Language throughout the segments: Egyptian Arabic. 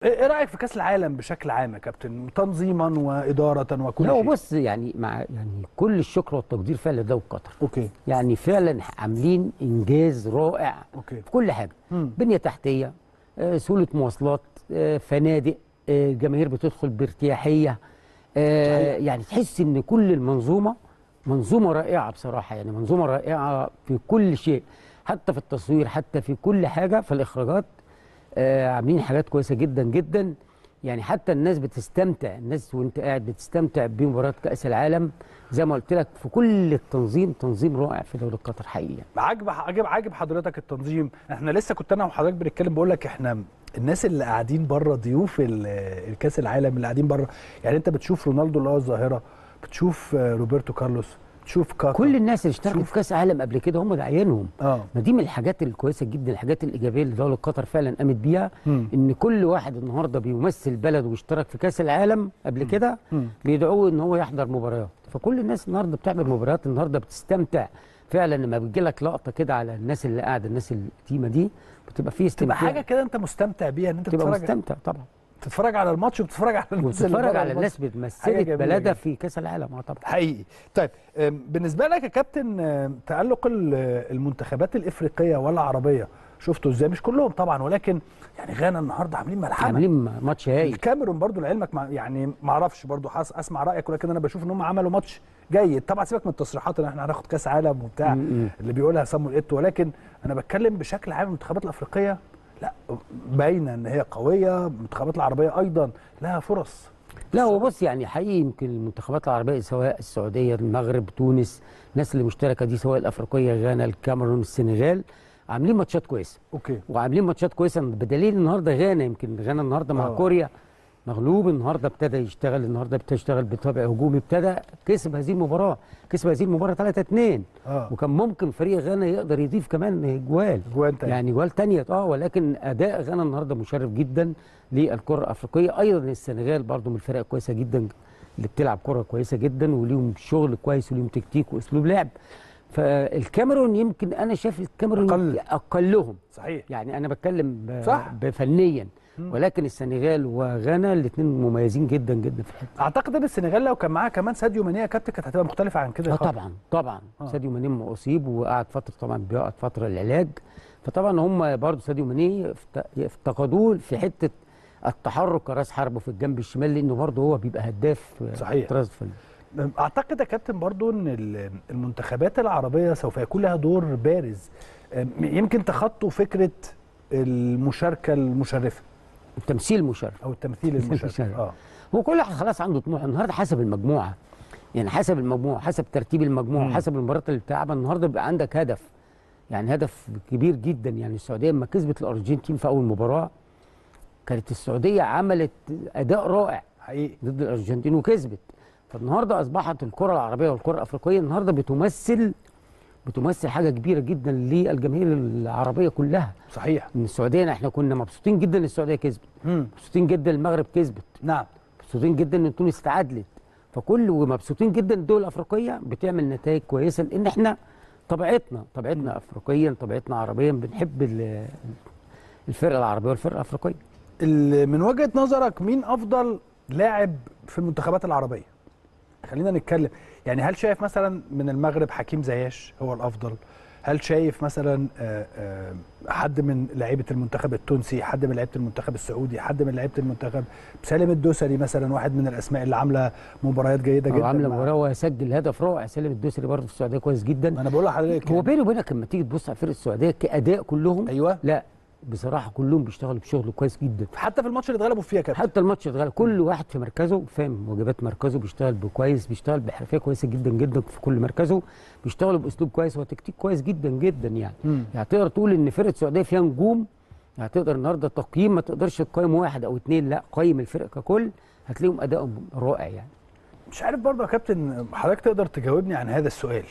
ايه إيه رايك في كاس العالم بشكل عام يا كابتن تنظيما واداره وكل لا شيء بص يعني مع يعني كل الشكر والتقدير فعلا لدولة قطر اوكي يعني فعلا عاملين انجاز رائع اوكي في كل حاجه مم. بنيه تحتيه آه، سهوله مواصلات آه، فنادق آه، الجماهير بتدخل بارتياحيه آه، يعني تحس ان كل المنظومه منظومه رائعه بصراحه يعني منظومه رائعه في كل شيء حتى في التصوير حتى في كل حاجه في الاخراجات آه، عاملين حاجات كويسه جدا جدا يعني حتى الناس بتستمتع الناس وانت قاعد بتستمتع بمباراه كاس العالم زي ما قلت لك في كل التنظيم تنظيم رائع في دوله قطر حقيقه عاجب عاجب عاجب حضرتك التنظيم احنا لسه كنت انا وحضرتك بنتكلم بقول لك احنا الناس اللي قاعدين بره ضيوف ال- الكاس العالم اللي قاعدين بره يعني انت بتشوف رونالدو اللي هو الظاهره بتشوف آه، روبرتو كارلوس بتشوف كاكا كل الناس اللي اشتركوا شوف. في كاس عالم قبل كده هم داعيينهم اه ما دي من الحاجات الكويسه جدا الحاجات الايجابيه اللي دوله قطر فعلا قامت بيها مم. ان كل واحد النهارده بيمثل بلده واشترك في كاس العالم قبل كده مم. بيدعوه ان هو يحضر مباريات فكل الناس النهارده بتعمل مباريات النهارده بتستمتع فعلا لما بتجي لك لقطه كده على الناس اللي قاعده الناس التيمه دي بتبقى فيه تبقى استمتاع حاجه كده انت مستمتع بيها ان انت تبقى بتتفرج مستمتع طبعا تتفرج على الماتش وبتتفرج على الناس اللي وبتتفرج بره على الماتش. الناس حاجة بتمثلت جميلة بلدها جدا. في كاس العالم اه طبعا حقيقي طيب أم، بالنسبه لك يا كابتن أم، تالق ال- المنتخبات الافريقيه والعربيه شفتوا ازاي مش كلهم طبعا ولكن يعني غانا النهارده عاملين ملحمه عاملين ماتش هايل الكاميرون برضو لعلمك مع يعني ما اعرفش برضو حاس اسمع رايك ولكن انا بشوف ان هم عملوا ماتش جيد طبعا سيبك من التصريحات ان احنا هناخد كاس عالم وبتاع م-م. اللي بيقولها سامويل ايتو ولكن انا بتكلم بشكل عام المنتخبات الافريقيه لا باينه ان هي قويه المنتخبات العربيه ايضا لها فرص لا هو بص يعني حقيقي يمكن المنتخبات العربيه سواء السعوديه المغرب تونس الناس اللي مشتركه دي سواء الافريقيه غانا الكاميرون السنغال عاملين ماتشات كويسه اوكي وعاملين ماتشات كويسه بدليل النهارده غانا يمكن غانا النهارده مع آه. كوريا مغلوب النهارده ابتدى يشتغل النهارده ابتدى يشتغل بطابع هجومي ابتدى كسب هذه المباراه كسب هذه المباراه 3 2 اه وكان ممكن فريق غانا يقدر يضيف كمان جوال جوان تاني يعني جوال تانية اه ولكن اداء غانا النهارده مشرف جدا للكره الافريقيه ايضا السنغال برضو من الفرق كويسه جدا اللي بتلعب كره كويسه جدا وليهم شغل كويس وليهم تكتيك واسلوب لعب فالكاميرون يمكن انا شايف الكاميرون أقل. اقلهم صحيح يعني انا بتكلم ب- صح. بفنيا مم. ولكن السنغال وغانا الاثنين مميزين جدا جدا في الحته اعتقد ان السنغال لو كان معاها كمان ساديو ماني يا كابتن كانت هتبقى مختلفه عن كده اه يا خالد. طبعا طبعا آه. ساديو ماني اصيب وقعد فتره طبعا بيقعد فتره العلاج فطبعا هم برضه ساديو ماني افت- افتقدوه في حته التحرك كراس حربه في الجنب الشمال لانه برضه هو بيبقى هداف صحيح. طراز في اعتقد يا كابتن برضو ان ال- المنتخبات العربيه سوف يكون لها دور بارز أم، يمكن تخطوا فكره المشاركه المشرفه التمثيل مشرف او التمثيل المشرف المشرف. اه هو كل واحد خلاص عنده طموح النهارده حسب المجموعه يعني حسب المجموعه حسب ترتيب المجموعه مم. حسب المباراه اللي بتلعبها النهارده بيبقى عندك هدف يعني هدف كبير جدا يعني السعوديه لما كسبت الارجنتين في اول مباراه كانت السعوديه عملت اداء رائع حقيقي ضد الارجنتين وكسبت فالنهارده اصبحت الكره العربيه والكره الافريقيه النهارده بتمثل بتمثل حاجه كبيره جدا للجماهير العربيه كلها صحيح من السعوديه احنا كنا مبسوطين جدا ان السعوديه كسبت مم. مبسوطين جدا المغرب كسبت نعم مبسوطين جدا ان تونس تعادلت فكل ومبسوطين جدا الدول الافريقيه بتعمل نتائج كويسه لان احنا طبيعتنا طبيعتنا افريقيا طبيعتنا عربيا بنحب ال- الفرقه العربيه والفرقه الافريقيه ال- من وجهه نظرك مين افضل لاعب في المنتخبات العربيه خلينا نتكلم يعني هل شايف مثلا من المغرب حكيم زياش هو الافضل هل شايف مثلا آه، آه، حد من لعيبه المنتخب التونسي حد من لعيبه المنتخب السعودي حد من لعيبه المنتخب سالم الدوسري مثلا واحد من الاسماء اللي عامله مباريات جيده جدا وعامله مع- مباراه وسجل هدف رائع سالم الدوسري برضه في السعوديه كويس جدا انا بقول لحضرتك هو يعني. بيني وبينك لما تيجي تبص على فرقه السعوديه كاداء كلهم ايوه لا بصراحه كلهم بيشتغلوا بشغل كويس جدا حتى في الماتش اللي اتغلبوا فيه يا كابتن حتى الماتش اتغلب كل واحد في مركزه فاهم واجبات مركزه بيشتغل بكويس بيشتغل بحرفيه كويسه جدا جدا في كل مركزه بيشتغلوا باسلوب كويس وتكتيك كويس جدا جدا يعني مم. يعني تقدر تقول ان فرقه السعوديه فيها نجوم يعني تقدر النهارده تقييم ما تقدرش تقيم واحد او اثنين لا قيم الفرقه ككل هتلاقيهم ادائهم رائع يعني مش عارف برضه يا كابتن حضرتك تقدر تجاوبني عن هذا السؤال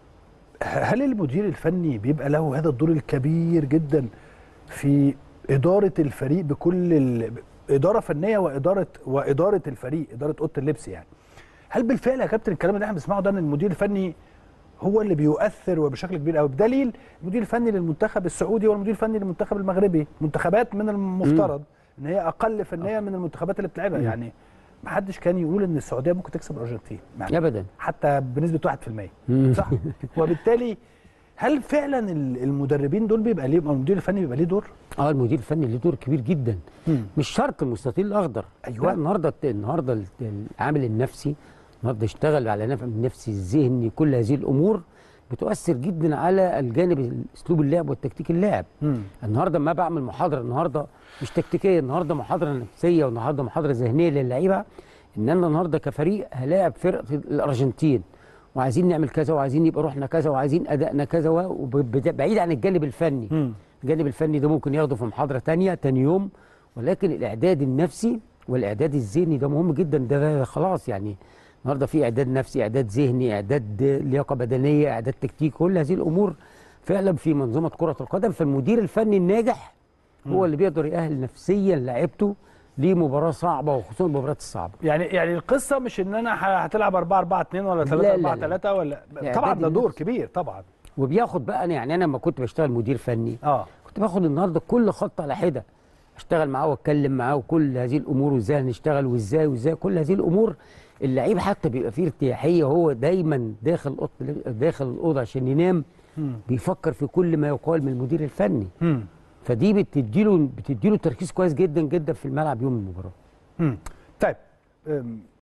هل المدير الفني بيبقى له هذا الدور الكبير جدا في إدارة الفريق بكل ال... إدارة فنية وإدارة وإدارة الفريق إدارة أوضة اللبس يعني هل بالفعل يا كابتن الكلام اللي احنا بنسمعه ده ان المدير الفني هو اللي بيؤثر وبشكل كبير قوي بدليل المدير الفني للمنتخب السعودي والمدير الفني للمنتخب المغربي منتخبات من المفترض ان هي اقل فنيا من المنتخبات اللي بتلعبها يعني ما حدش كان يقول ان السعوديه ممكن تكسب الارجنتين يعني ابدا حتى بنسبه 1% مم. صح وبالتالي هل فعلا ال- المدربين دول بيبقى ليه او المدير الفني بيبقى ليه دور؟ اه المدير الفني له دور كبير جدا مش شرط المستطيل الاخضر أيوة. لا النهارده النهارده ال- العامل النفسي النهارده اشتغل على نفع النفسي الذهني كل هذه الامور بتؤثر جدا على الجانب اسلوب اللعب والتكتيك اللعب مم. النهارده ما بعمل محاضره النهارده مش تكتيكيه النهارده محاضره نفسيه والنهارده محاضره ذهنيه للعيبه ان انا النهارده كفريق هلاعب فرقه الارجنتين وعايزين نعمل كذا وعايزين يبقى روحنا كذا وعايزين ادائنا كذا وبعيد عن الجانب الفني مم. الجانب الفني ده ممكن ياخده في محاضره تانية تاني يوم ولكن الاعداد النفسي والاعداد الذهني ده مهم جدا ده, ده خلاص يعني النهارده في اعداد نفسي اعداد ذهني اعداد لياقه بدنيه اعداد تكتيك كل هذه الامور فعلا في منظومه كره القدم فالمدير الفني الناجح هو اللي بيقدر يأهل نفسيا لاعيبته لمباراه صعبه وخصوصا المباريات الصعبه يعني يعني القصه مش ان انا ه- هتلعب 4 4 2 ولا 3 لا، 4 لا. 3 ولا يعني طبعا إعداد ده دور النفس. كبير طبعا وبياخد بقى أنا يعني انا لما كنت بشتغل مدير فني اه كنت باخد النهارده كل خط على حده اشتغل معاه واتكلم معاه وكل هذه الامور وازاي هنشتغل وازاي وازاي كل هذه الامور اللعيب حتى بيبقى فيه ارتياحيه هو دايما داخل أوضة- داخل الاوضه عشان ينام مم. بيفكر في كل ما يقال من المدير الفني مم. فدي بتديله بتديله تركيز كويس جدا جدا في الملعب يوم المباراه مم. طيب أم،